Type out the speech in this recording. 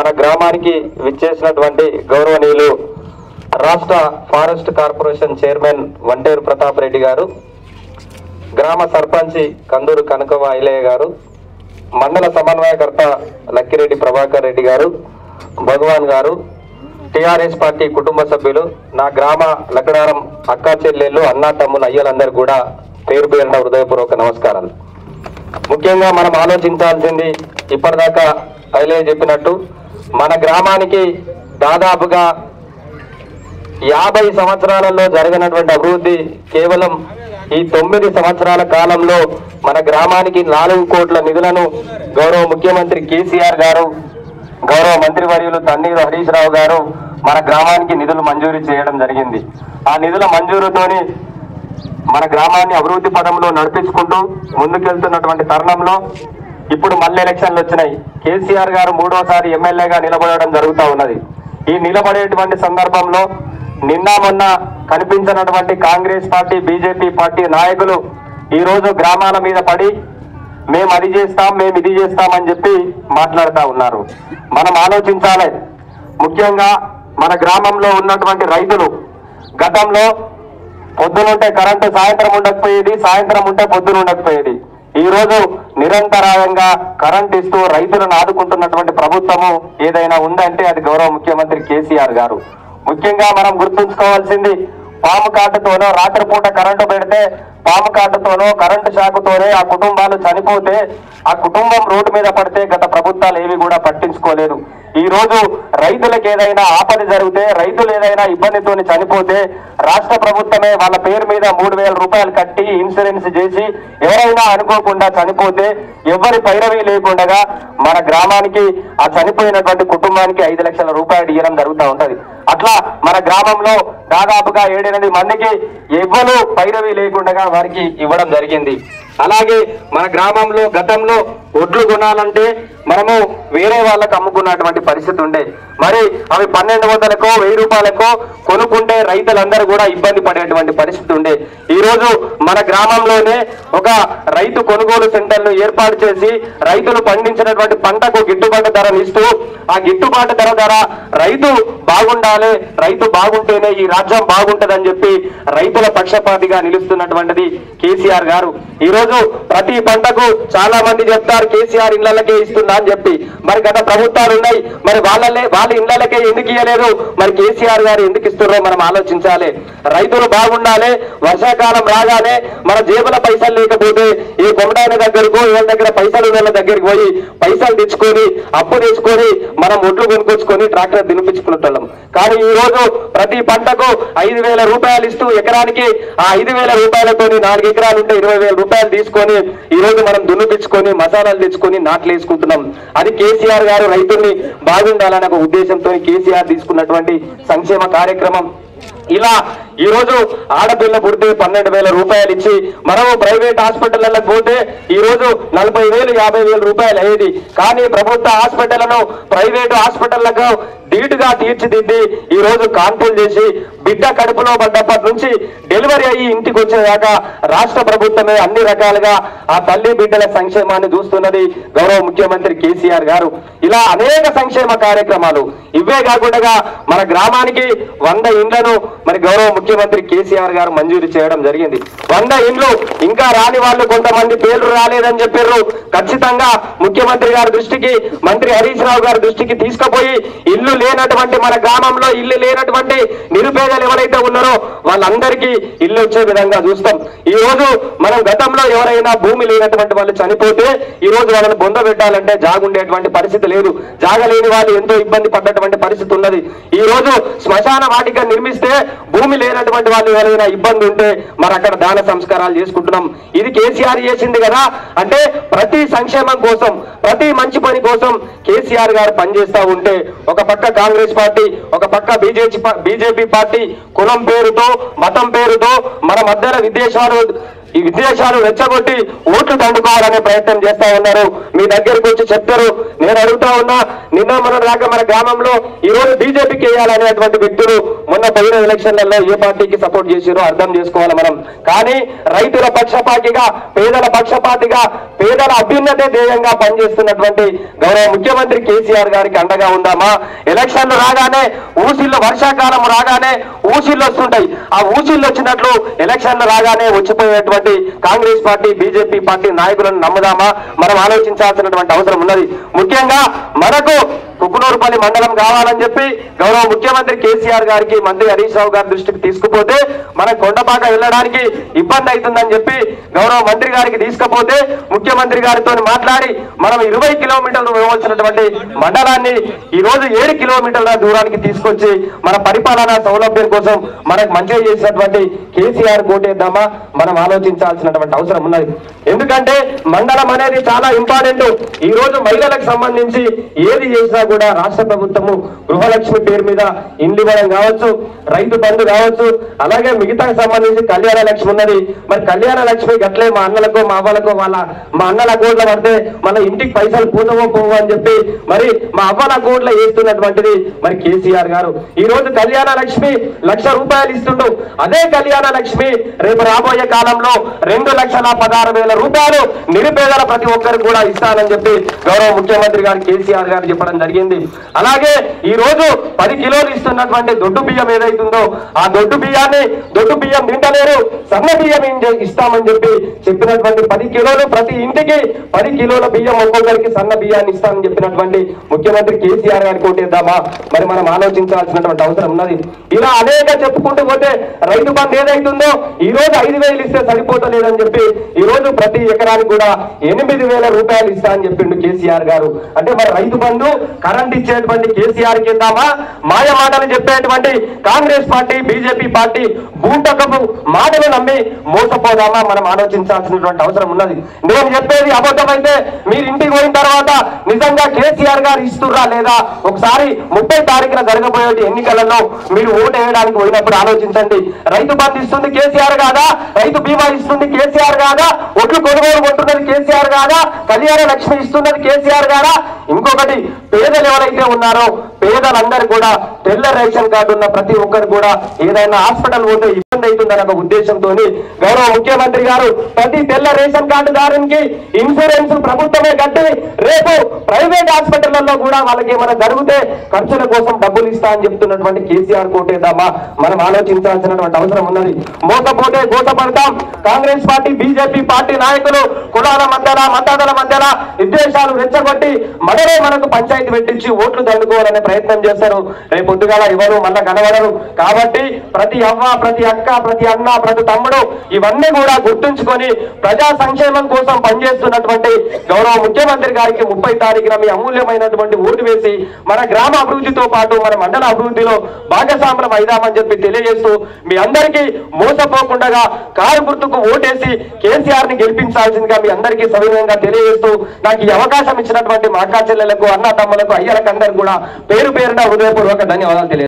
మన గ్రామానికి విచ్చేసినటువంటి గౌరవనీయులు రాష్ట్ర forest corporation chairman Vanteru Pratap Reddy గారు గ్రామ సర్పంచి కందూరు కనకవ ఐలయ్య గారు మండల సమన్వయకర్త లక్కిరెడ్డి ప్రభాకర్ రెడ్డి గారు భగవాన్ గారు టిఆర్ఎస్ పార్టీ కుటుంబ సభ్యులు నా గ్రామ లక్కడారం అక్కా చెల్లెళ్ళు అన్నా తమ్ములు అయ్యలందరూ కూడా పేరు పేరున హృదయపూర్వక నమస్కారాలు ముఖ్యంగా మనం ఆలోచించాల్సింది ఇప్పటిదాకా ఐలయ్య చెప్పినట్టు మన గ్రామానికి దాదాపుగా యాభై సంవత్సరాలలో జరిగినటువంటి అభివృద్ధి కేవలం ఈ తొమ్మిది సంవత్సరాల కాలంలో మన గ్రామానికి నాలుగు కోట్ల నిధులను గౌరవ ముఖ్యమంత్రి కేసీఆర్ గారు గౌరవ మంత్రివర్యులు తన్నీరు హరీష్ రావు గారు మన గ్రామానికి నిధులు మంజూరు చేయడం జరిగింది ఆ నిధుల మంజూరుతోని మన గ్రామాన్ని అభివృద్ధి పదంలో నడిపించుకుంటూ ముందుకెళ్తున్నటువంటి తరుణంలో ఇప్పుడు మళ్ళీ ఎలక్షన్లు వచ్చినాయి కేసీఆర్ గారు మూడోసారి ఎమ్మెల్యేగా నిలబడడం జరుగుతూ ఉన్నది ఈ నిలబడేటువంటి సందర్భంలో నిన్న మొన్న కనిపించినటువంటి కాంగ్రెస్ పార్టీ బీజేపీ పార్టీ నాయకులు ఈ రోజు గ్రామాల మీద పడి మేము అది చేస్తాం మేము ఇది చేస్తామని చెప్పి మాట్లాడుతూ ఉన్నారు మనం ఆలోచించాలి ముఖ్యంగా మన గ్రామంలో ఉన్నటువంటి రైతులు గతంలో పొద్దునుంటే కరెంటు సాయంత్రం ఉండకపోయేది సాయంత్రం ఉంటే పొద్దున ఉండకపోయేది ఈ రోజు నిరంతరాయంగా కరెంట్ ఇస్తూ రైతులను ఆదుకుంటున్నటువంటి ప్రభుత్వము ఏదైనా ఉందంటే అది గౌరవ ముఖ్యమంత్రి కేసీఆర్ గారు ముఖ్యంగా మనం గుర్తుంచుకోవాల్సింది పాము కాటుతోనో రాత్రిపూట కరెంటు పెడితే పాము కాటుతోనో కరెంటు షాకుతోనే ఆ కుటుంబాలు చనిపోతే ఆ కుటుంబం రోడ్డు మీద పడితే గత ప్రభుత్వాలు ఏవి కూడా పట్టించుకోలేదు ఈ రోజు రైతులకు ఏదైనా ఆపద జరిగితే రైతులు ఏదైనా ఇబ్బందితోని చనిపోతే రాష్ట్ర ప్రభుత్వమే వాళ్ళ పేరు మీద మూడు వేల రూపాయలు కట్టి ఇన్సూరెన్స్ చేసి ఎవరైనా అనుకోకుండా చనిపోతే ఎవరి పైరవీ లేకుండా మన గ్రామానికి ఆ చనిపోయినటువంటి కుటుంబానికి ఐదు లక్షల రూపాయలు ఇవ్వడం జరుగుతూ ఉంటది అట్లా మన గ్రామంలో దాదాపుగా ఏడెనిమిది మందికి ఎవ్వరు పైరవీ లేకుండా వారికి ఇవ్వడం జరిగింది అలాగే మన గ్రామంలో గతంలో ఒడ్లు కొనాలంటే మనము వేరే వాళ్ళకు అమ్ముకున్నటువంటి పరిస్థితి ఉండే మరి అవి పన్నెండు వందలకో వెయ్యి రూపాయలకో కొనుక్కుంటే రైతులందరూ కూడా ఇబ్బంది పడేటువంటి పరిస్థితి ఉండే ఈ రోజు మన గ్రామంలోనే ఒక రైతు కొనుగోలు సెంటర్ను ఏర్పాటు చేసి రైతులు పండించినటువంటి పంటకు గిట్టుబాటు ధరను ఇస్తూ ఆ గిట్టుబాటు ధర ద్వారా రైతు బాగుండాలి రైతు బాగుంటేనే ఈ రాజ్యం బాగుంటదని చెప్పి రైతుల పక్షపాతిగా నిలుస్తున్నటువంటిది కేసీఆర్ గారు ఈ రోజు ప్రతి పంటకు చాలా మంది చెప్తారు కేసీఆర్ ఇళ్లకే ఇస్తున్నా అని చెప్పి మరి గత ప్రభుత్వాలు ఉన్నాయి మరి వాళ్ళలే వాళ్ళ ఇళ్లకే ఎందుకు ఇవ్వలేదు మరి కేసీఆర్ గారు ఎందుకు ఇస్తున్నారో మనం ఆలోచించాలి రైతులు బాగుండాలి వర్షాకాలం రాగానే మన జేబుల పైసలు లేకపోతే ఈ కొమడాయన దగ్గరకు వీళ్ళ దగ్గర పైసలు ఉన్న వాళ్ళ దగ్గరికి పోయి పైసలు తెచ్చుకొని అప్పు తెచ్చుకొని మనం ఒడ్లు కొనుక్కొచ్చుకొని ట్రాక్టర్ దినిపించుకున్నట్టు కానీ ఈ రోజు ప్రతి పంటకు ఐదు వేల రూపాయలు ఇస్తూ ఎకరానికి ఆ ఐదు వేల రూపాయలతోని నాలుగు ఎకరాలు ఉంటే ఇరవై వేల రూపాయలు తీసుకొని ఈ రోజు మనం దున్నిపించుకొని మసాలాలు తెచ్చుకొని నాట్లు వేసుకుంటున్నాం అది కేసీఆర్ గారు రైతుల్ని బాగుండాలనే ఒక ఉద్దేశంతో కేసీఆర్ తీసుకున్నటువంటి సంక్షేమ కార్యక్రమం ఇలా ఈ రోజు ఆడపిల్ల పుడితే పన్నెండు వేల రూపాయలు ఇచ్చి మనము ప్రైవేట్ హాస్పిటళ్లకు పోతే ఈ రోజు నలభై వేలు యాభై వేల రూపాయలు అయ్యేది కానీ ప్రభుత్వ హాస్పిటళ్లను ప్రైవేట్ హాస్పిటళ్లకు ధీటుగా తీర్చిదిద్ది ఈ రోజు కాన్పులు చేసి బిడ్డ కడుపులో పడ్డప్పటి నుంచి డెలివరీ అయ్యి ఇంటికి వచ్చేదాకా రాష్ట్ర ప్రభుత్వమే అన్ని రకాలుగా ఆ తల్లి బిడ్డల సంక్షేమాన్ని చూస్తున్నది గౌరవ ముఖ్యమంత్రి కేసీఆర్ గారు ఇలా అనేక సంక్షేమ కార్యక్రమాలు ఇవే కాకుండా మన గ్రామానికి వంద ఇండ్లను మరి గౌరవ ముఖ్యమంత్రి కేసీఆర్ గారు మంజూరు చేయడం జరిగింది వంద ఇండ్లు ఇంకా రాని వాళ్ళు కొంతమంది పేర్లు రాలేదని చెప్పారు ఖచ్చితంగా ముఖ్యమంత్రి గారి దృష్టికి మంత్రి హరీష్ రావు గారి దృష్టికి తీసుకుపోయి ఇల్లు లేనటువంటి మన గ్రామంలో ఇల్లు లేనటువంటి నిరుపేదలు ఎవరైతే ఉన్నారో వాళ్ళందరికీ ఇల్లు వచ్చే విధంగా చూస్తాం ఈ రోజు మనం గతంలో ఎవరైనా భూమి లేనటువంటి వాళ్ళు చనిపోతే ఈ రోజు వాళ్ళని బొంద పెట్టాలంటే జాగుండేటువంటి పరిస్థితి లేదు జాగలేని వాళ్ళు ఎంతో ఇబ్బంది పడ్డటువంటి పరిస్థితి ఉన్నది ఈ రోజు శ్మశాన వాటిక నిర్మిస్తే భూమి లేనటువంటి వాళ్ళు ఎవరైనా ఇబ్బంది ఉంటే మరి అక్కడ దాన సంస్కారాలు చేసుకుంటున్నాం ఇది కేసీఆర్ చేసింది కదా అంటే ప్రతి సంక్షేమం కోసం ప్రతి మంచి పని కోసం కేసీఆర్ గారు పనిచేస్తా ఉంటే ఒక పక్క కాంగ్రెస్ పార్టీ ఒక పక్క బీజేపీ బీజేపీ పార్టీ కులం పేరుతో మతం పేరుతో మన మధ్యన విదేశాలు ఈ విద్వేషాలు రెచ్చగొట్టి ఓట్లు దండుకోవాలనే ప్రయత్నం చేస్తా ఉన్నారు మీ దగ్గరికి వచ్చి చెప్తారు నేను అడుగుతా ఉన్నా నిన్న మన దాకా మన గ్రామంలో ఈ రోజు బీజేపీకి వేయాలనేటువంటి వ్యక్తులు మొన్న పోయిన ఎలక్షన్లలో ఏ పార్టీకి సపోర్ట్ చేసిరో అర్థం చేసుకోవాలి మనం కానీ రైతుల పక్షపాతిగా పేదల పక్షపాతిగా పేదల అభ్యున్నతే ధ్యేయంగా పనిచేస్తున్నటువంటి గౌరవ ముఖ్యమంత్రి కేసీఆర్ గారికి అండగా ఉందామా ఎలక్షన్లు రాగానే ఊసిళ్ళు వర్షాకాలం రాగానే ఊసిళ్ళు వస్తుంటాయి ఆ ఊసిళ్ళు వచ్చినట్లు ఎలక్షన్లు రాగానే వచ్చిపోయేటువంటి కాంగ్రెస్ పార్టీ బీజేపీ పార్టీ నాయకులను నమ్ముదామా మనం ఆలోచించాల్సినటువంటి అవసరం ఉన్నది ముఖ్యంగా మనకు కుకునూరుపల్లి మండలం కావాలని చెప్పి గౌరవ ముఖ్యమంత్రి కేసీఆర్ గారికి మంత్రి హరీష్ రావు గారి దృష్టికి తీసుకుపోతే మన కొండపాక వెళ్ళడానికి ఇబ్బంది అవుతుందని చెప్పి గౌరవ మంత్రి గారికి తీసుకపోతే ముఖ్యమంత్రి గారితో మాట్లాడి మనం ఇరవై కిలోమీటర్లు వేయవలసినటువంటి మండలాన్ని ఈ రోజు ఏడు కిలోమీటర్ల దూరానికి తీసుకొచ్చి మన పరిపాలన సౌలభ్యం కోసం మనకు మంచిగా చేసినటువంటి కేసీఆర్ కోటేద్దామా మనం ఆలోచించాల్సినటువంటి అవసరం ఉన్నది ఎందుకంటే మండలం అనేది చాలా ఇంపార్టెంట్ ఈ రోజు మహిళలకు సంబంధించి ఏది చేసినా కూడా రాష్ట్ర ప్రభుత్వము గృహలక్ష్మి పేరు మీద ఇండ్లు ఇవ్వడం కావచ్చు రైతు బంధు కావచ్చు అలాగే మిగతా సంబంధించి కళ్యాణ లక్ష్మి ఉన్నది మరి కళ్యాణ లక్ష్మి గట్లే మా అన్నలకో మా అవ్వలకో వాళ్ళ మా అన్నల అకౌంట్లో పడితే మళ్ళీ ఇంటికి పైసలు పోతావో పోవో అని చెప్పి మరి మా అవ్వల అకౌంట్లో వేస్తున్నటువంటిది మరి కేసీఆర్ గారు ఈ రోజు కళ్యాణ లక్ష్మి లక్ష రూపాయలు ఇస్తుండు అదే కళ్యాణ లక్ష్మి రేపు రాబోయే కాలంలో రెండు లక్షల పదహారు వేల రూపాయలు నిరుపేదల ప్రతి ఒక్కరికి కూడా ఇస్తానని చెప్పి గౌరవ ముఖ్యమంత్రి గారు కేసీఆర్ గారు చెప్పడం జరిగింది అలాగే ఈ రోజు పది కిలోలు ఇస్తున్నటువంటి దొడ్డు బియ్యం ఏదైతుందో ఆ దొడ్డు బియ్యాన్ని దొడ్డు బియ్యం తింటలేరు సన్న బియ్యం ఇంజ- ఇస్తామని చెప్పి చెప్పినటువంటి పది కిలోలు ప్రతి ఇంటికి పది కిలోల బియ్యం ఒక్కొక్కరికి సన్న బియ్యాన్ని ఇస్తామని చెప్పినటువంటి ముఖ్యమంత్రి కేసీఆర్ గారికి కొట్టేద్దామా మరి మనం ఆలోచించాల్సినటువంటి అవసరం ఉన్నది ఇలా అనేక చెప్పుకుంటూ పోతే రైతు బంధు ఏదైతుందో ఈ రోజు ఐదు వేలు ఇస్తే సరిపోతలేదని చెప్పి ఈ రోజు ప్రతి ఎకరానికి కూడా ఎనిమిది వేల రూపాయలు ఇస్తా అని చెప్పిండు కేసీఆర్ గారు అంటే మరి రైతు బంధు కరెంట్ ఇచ్చేటువంటి కేసీఆర్ కి ఇద్దామా మాయ మాటలు చెప్పేటువంటి కాంగ్రెస్ పార్టీ బీజేపీ పార్టీ బూటకపు మాటలు నమ్మి మోసపోదామా మనం ఆలోచించాల్సినటువంటి అవసరం ఉన్నది నేను చెప్పేది అబద్ధమైతే మీరు ఇంటికి పోయిన తర్వాత నిజంగా కేసీఆర్ గారు ఇస్తుర్రా లేదా ఒకసారి ముప్పై తారీఖున జరగబోయే ఎన్నికలలో మీరు ఓటు వేయడానికి పోయినప్పుడు ఆలోచించండి రైతు బంధు ఇస్తుంది కేసీఆర్ కాదా రైతు బీమా ఇస్తుంది కేసీఆర్ కాదా ఒట్లు కొనుగోలు కొంటున్నది కేసీఆర్ కాదా కళ్యాణ లక్ష్మి ఇస్తున్నది కేసీఆర్ కాదా ఇంకొకటి పేదలు ఎవరైతే ఉన్నారో పేదలందరూ కూడా తెల్ల రేషన్ కార్డు ఉన్న ప్రతి ఒక్కరు కూడా ఏదైనా హాస్పిటల్ పోతే ఇబ్బంది అవుతుందన్న ఒక ఉద్దేశంతో గౌరవ ముఖ్యమంత్రి గారు ప్రతి తెల్ల రేషన్ కార్డు దారునికి ఇన్సూరెన్స్ ప్రభుత్వమే కట్టి రేపు ప్రైవేట్ హాస్పిటళ్లలో కూడా వాళ్ళకి ఏమైనా జరిగితే ఖర్చుల కోసం డబ్బులు ఇస్తా అని చెప్తున్నటువంటి కేసీఆర్ కోటేద్దామా మనం ఆలోచించాల్సినటువంటి అవసరం ఉన్నది మోసపోతే గోసపడతాం కాంగ్రెస్ పార్టీ బీజేపీ పార్టీ నాయకులు కులాల మధ్యన మతాల మధ్యన విద్వేషాలు రెచ్చగొట్టి మదరే మనకు పంచాయతీ పెట్టించి ఓట్లు దండుకోవాలనే ప్రయత్నం చేస్తారు రేపు పొద్దుగాల ఎవరు మళ్ళా కనబడరు కాబట్టి ప్రతి అవ్వ ప్రతి అక్క ప్రతి అన్న ప్రతి తమ్ముడు ఇవన్నీ కూడా గుర్తుంచుకొని ప్రజా సంక్షేమం కోసం పనిచేస్తున్నటువంటి గౌరవ ముఖ్యమంత్రి గారికి ముప్పై తారీఖున మీ అమూల్యమైనటువంటి ఓటు వేసి మన గ్రామ అభివృద్ధితో పాటు మన మండల అభివృద్ధిలో భాగస్వామ్యం అయిదామని చెప్పి తెలియజేస్తూ మీ అందరికీ మోసపోకుండా కారు గుర్తుకు ఓటేసి కేసీఆర్ ని గెలిపించాల్సిందిగా మీ అందరికీ సవినయంగా తెలియజేస్తూ నాకు ఈ అవకాశం ఇచ్చినటువంటి మా అక్కా చెల్లెలకు అన్న తమ్ములకు అయ్యలకు అందరికి కూడా పేరు పేరున హృదయపూర్వక ధన్యవాదాలు తెలియజేస్తాను